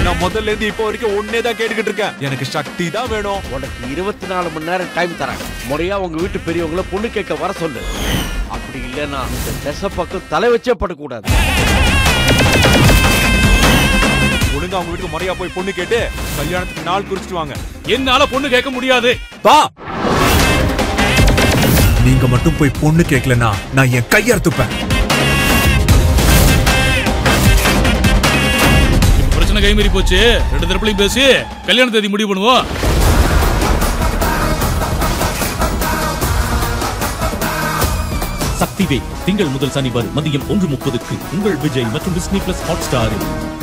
நான் முதல்ல இருந்து இப்போ வரைக்கும் ஒன்னே தான் கேட்டுக்கிட்டு இருக்கேன் எனக்கு சக்தி தான் வேணும் உனக்கு இருபத்தி நாலு மணி நேரம் டைம் தரேன் முறையா உங்க வீட்டு பெரியவங்கள பொண்ணு கேட்க வர சொல்லு அப்படி இல்லைன்னா இந்த திசை பக்கம் தலை வச்சே படக்கூடாது ஒழுங்கா அவங்க வீட்டுக்கு முறையா போய் பொண்ணு கேட்டு கல்யாணத்துக்கு நாள் குறிச்சிட்டு வாங்க என்னால பொண்ணு கேட்க முடியாது பா நீங்க மட்டும் போய் பொண்ணு கேட்கலனா நான் என் கையறுத்துப்பேன் இப்ப பிரச்சனை கைமீறி போச்சு ரெண்டு தரப்புலையும் பேசி கல்யாண தேதி முடிவு பண்ணுவோம் சக்திவே திங்கள் முதல் சனி வரை மதியம் ஒன்று முப்பதுக்கு உங்கள் விஜய் மற்றும் டிஸ்னி பிளஸ் ஹாட் ஸ்டாரில்